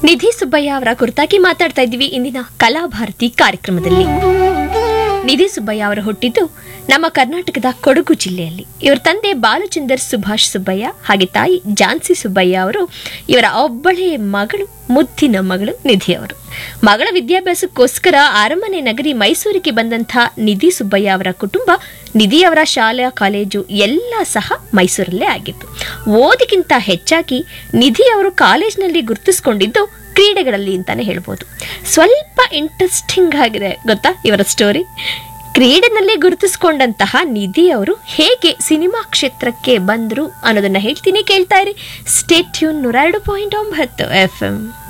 ನಿಧಿ ಸುಬ್ಬಯ್ಯ ಅವರ ಕುರಿತಾಗಿ ಮಾತಾಡ್ತಾ ಇದ್ದೀವಿ ಇಂದಿನ ಕಲಾಭಾರತಿ ಕಾರ್ಯಕ್ರಮದಲ್ಲಿ ನಿಧಿ ಸುಬ್ಬಯ್ಯ ಅವರು ಹುಟ್ಟಿದ್ದು ನಮ್ಮ ಕರ್ನಾಟಕದ ಕೊಡಗು ಜಿಲ್ಲೆಯಲ್ಲಿ ಇವರ ತಂದೆ ಬಾಲಚಂದರ್ ಸುಭಾಷ್ ಸುಬ್ಬಯ್ಯ ಹಾಗೆ ತಾಯಿ ಝಾನ್ಸಿ ಸುಬ್ಬಯ್ಯ ಅವರು ಇವರ ಒಬ್ಬಳೇ ಮಗಳು ಮುದ್ದಿನ ಮಗಳು ನಿಧಿ ಅವರು ಮಗಳ ವಿದ್ಯಾಭ್ಯಾಸಕ್ಕೋಸ್ಕರ ಅರಮನೆ ನಗರಿ ಮೈಸೂರಿಗೆ ಬಂದಂಥ ನಿಧಿ ಸುಬ್ಬಯ್ಯ ಅವರ ಕುಟುಂಬ ನಿಧಿ ಅವರ ಶಾಲಾ ಕಾಲೇಜು ಎಲ್ಲ ಸಹ ಮೈಸೂರಲ್ಲೇ ಆಗಿತ್ತು ಓದಿಗಿಂತ ಹೆಚ್ಚಾಗಿ ನಿಧಿ ಅವರು ಕಾಲೇಜಿನಲ್ಲಿ ಗುರುತಿಸ್ಕೊಂಡಿದ್ದು ಕ್ರೀಡೆಗಳಲ್ಲಿ ಅಂತಾನೆ ಹೇಳ್ಬೋದು ಸ್ವಲ್ಪ ಇಂಟ್ರೆಸ್ಟಿಂಗ್ ಆಗಿದೆ ಗೊತ್ತಾ ಇವರ ಸ್ಟೋರಿ ಕ್ರೀಡೆನಲ್ಲಿ ಗುರುತಿಸ್ಕೊಂಡಂತಹ ನಿಧಿ ಅವರು ಹೇಗೆ ಸಿನಿಮಾ ಕ್ಷೇತ್ರಕ್ಕೆ ಬಂದರು ಅನ್ನೋದನ್ನ ಹೇಳ್ತೀನಿ ಕೇಳ್ತಾ ಇರಿ ಸ್ಟೇಟ್ಯೂನ್ ನೂರ ಎರಡು ಪಾಯಿಂಟ್ ಒಂಬತ್ತು ಎಫ್ ಎಂ